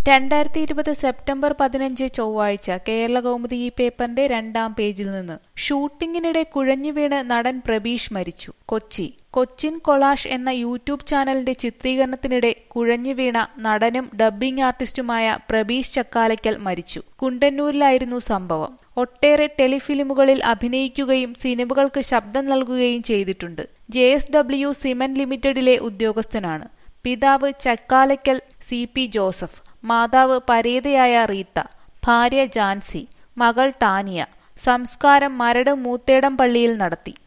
രണ്ടായിരത്തി ഇരുപത് സെപ്റ്റംബർ പതിനഞ്ച് ചൊവ്വാഴ്ച കേരളകൗമുദി ഈ പേപ്പറിന്റെ രണ്ടാം പേജിൽ നിന്ന് ഷൂട്ടിങ്ങിനിടെ കുഴഞ്ഞുവീണ് നടൻ പ്രബീഷ് മരിച്ചു കൊച്ചി കൊച്ചിൻ കൊളാഷ് എന്ന യൂട്യൂബ് ചാനലിന്റെ ചിത്രീകരണത്തിനിടെ കുഴഞ്ഞുവീണ നടനും ഡബ്ബിംഗ് ആർട്ടിസ്റ്റുമായ പ്രബീഷ് ചക്കാലയ്ക്കൽ മരിച്ചു കുണ്ടന്നൂരിലായിരുന്നു സംഭവം ഒട്ടേറെ ടെലിഫിലിമുകളിൽ അഭിനയിക്കുകയും സിനിമകൾക്ക് ശബ്ദം നൽകുകയും ചെയ്തിട്ടുണ്ട് ജെ എസ് ഡബ്ല്യു സിമന്റ് ലിമിറ്റഡിലെ ഉദ്യോഗസ്ഥനാണ് പിതാവ് ചക്കാലയ്ക്കൽ സി പി ജോസഫ് മാതാവ് പരേതയായ റീത്ത ഭാര്യ ജാൻസി മകൾ ടാനിയ സംസ്കാരം മരട് മൂത്തേടം പള്ളിയിൽ നടത്തി